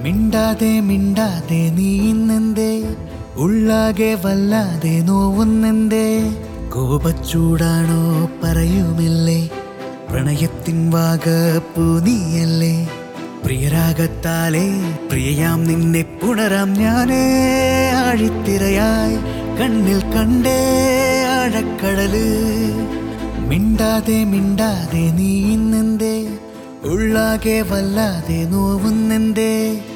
മിണ്ടാതെ മിണ്ടാതെ നീ ഇന്നെന്തേ ഉള്ളാകെ വല്ലാതെ നോവുന്നെന്തേ കോപച്ചൂടാണോ പറയുമില്ലേ പ്രണയത്തിൻ വാഗപ്പൂ നീയല്ലേ പ്രിയരാഗത്താലേ പ്രിയയാം നിന്നെ പുണരാം ഞാനേ ആഴിത്തിരയായി കണ്ണിൽ കണ്ടേ ആഴക്കടല് മിണ്ടാതെ മിണ്ടാതെ നീ ഇന്നെന്തേ ഉള്ളാകെ വല്ലാതെ നോവുന്നെന്തേ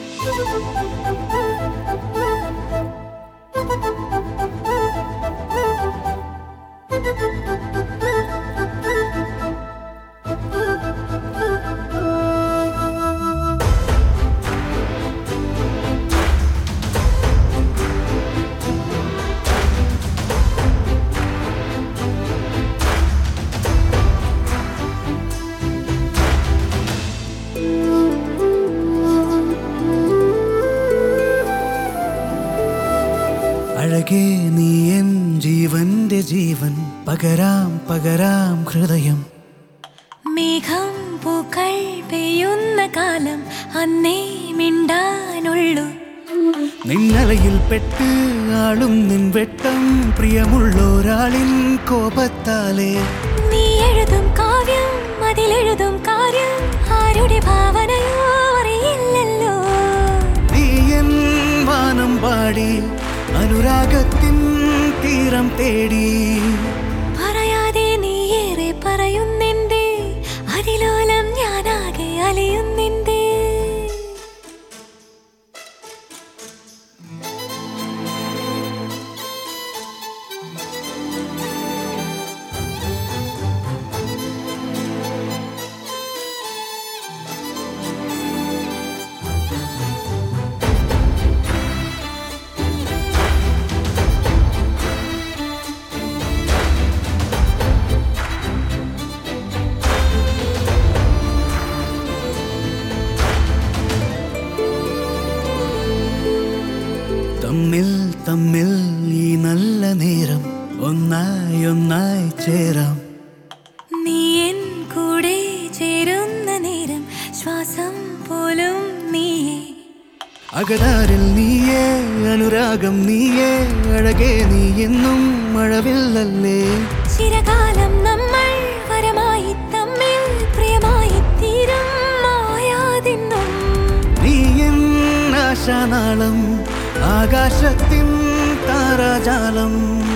അഴകേ നീ എൻ ജീവന്റെ ജീവൻ പകരാം പകരാം ഹൃദയം മേഘം പൂക്കൾ പെയ്യുന്ന കാലം അന്നേ മിണ്ടാനുള്ളൂ നിന്നലയിൽ പെട്ട് ആളും നിൻ വെട്ടം പ്രിയമുള്ളൊരാളിൻ കോപത്താലേ നീ എഴുതും കാവ്യം അതിലെഴുതും കാര്യം ആരുടെ ഭാവനയോ അറിയില്ലല്ലോ നീ എൻ വാനം പാടി അനുരാഗത്തിൻ തീരം തേടി പറയാതെ നീ ഏറെ പറയുന്നെന്തേ അതിലോലം ഞാനാകെ അലയുന്നെന്തേ തമ്മിൽ തമ്മിൽ ഈ നല്ല നേരം ഒന്നായി ഒന്നായി ചേരാം നീ എൻ കൂടെ ചേരുന്ന നേരം ശ്വാസം പോലും നീയേ അകതാരിൽ നീയേ അനുരാഗം നീയേ അഴകേ നീ എന്നും മഴവില്ലല്ലേ ചിരകാലം നമ്മൾ വരമായി തമ്മിൽ പ്രിയമായി തീരും മായാതിന്നും നീ എൻ ആശാനാളം ആകാശത്തിൻ താരാജാലം